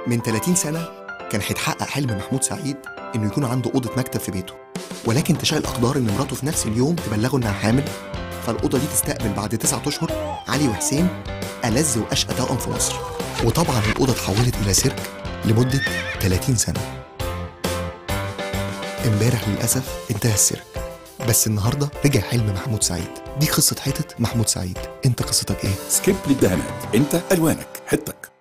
من 30 سنة كان هيتحقق حلم محمود سعيد إنه يكون عنده أوضة مكتب في بيته ولكن تشاء الأقدار إن مراته في نفس اليوم تبلغه إنها حامل فالأوضة دي تستقبل بعد تسعة أشهر علي وحسين ألذ وأشقى توأم في مصر وطبعا الأوضة اتحولت إلى سيرك لمدة 30 سنة امبارح للأسف انتهى السيرك بس النهاردة رجع حلم محمود سعيد دي قصة حتت محمود سعيد انت قصتك ايه؟ سكيب للدهانات انت الوانك حتك